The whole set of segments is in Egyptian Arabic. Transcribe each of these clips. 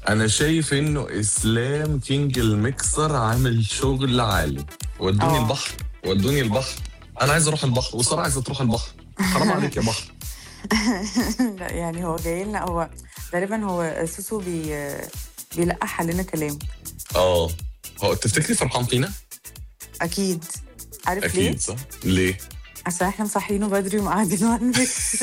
انا شايف انه اسلام كينج المكسر عامل شغل عالي ودوني آه. البحر ودوني البحر انا عايز اروح البحر وساره عايزه تروح البحر حرام عليك يا بحر لا يعني هو جاي لنا هو غالبا هو سوسو بي بيلقح علينا كلام اه هو تفتكري فرحان فينا؟ اكيد عارف ليه؟ اكيد صح؟ ليه؟ عشان احنا مصحينه بدري ومقعدينه على الميكس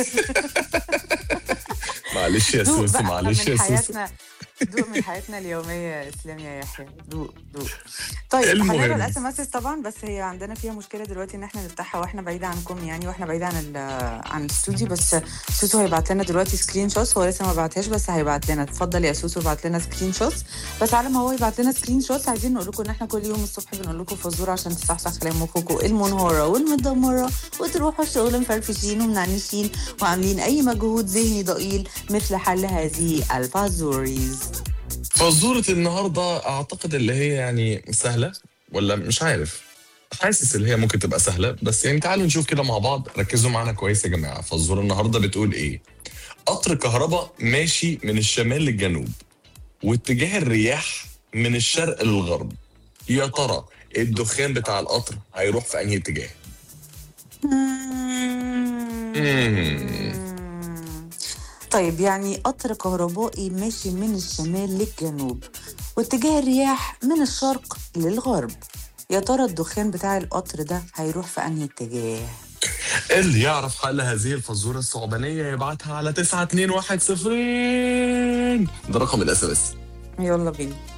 معلش يا دوق سوسو بقى معلش من يا سوسو حياتنا دوق من حياتنا اليوميه يا اسلام يا يحيى دوق دوق طيب المهم. هنقرا الاس ام اس طبعا بس هي عندنا فيها مشكله دلوقتي ان احنا نفتحها واحنا بعيد عنكم يعني واحنا بعيد عن ال- عن الاستوديو بس سوسو هيبعت لنا دلوقتي سكرين شوتس هو لسه ما بعتهاش بس هيبعت لنا اتفضل يا سوسو ابعت لنا سكرين شوتس بس على ما هو يبعت لنا سكرين شوتس عايزين نقول لكم ان احنا كل يوم الصبح بنقول لكم فزوره عشان تصحصح كلام مخكم المنهاره والمدمره وتروحوا الشغل مفرفشين ومنعنشين وعاملين اي مجهود ذهني ضئيل مثل حل هذه الفازوريز فزورة النهاردة أعتقد اللي هي يعني سهلة ولا مش عارف حاسس اللي هي ممكن تبقى سهلة بس يعني تعالوا نشوف كده مع بعض ركزوا معانا كويس يا جماعة فزورة النهاردة بتقول إيه قطر كهرباء ماشي من الشمال للجنوب واتجاه الرياح من الشرق للغرب يا ترى الدخان بتاع القطر هيروح في أنهي اتجاه طيب يعني قطر كهربائي ماشي من الشمال للجنوب واتجاه الرياح من الشرق للغرب يا ترى الدخان بتاع القطر ده هيروح في انهي اتجاه اللي يعرف حل هذه الفزورة الصعبانية يبعتها على 921 ده رقم الاس ام اس يلا بينا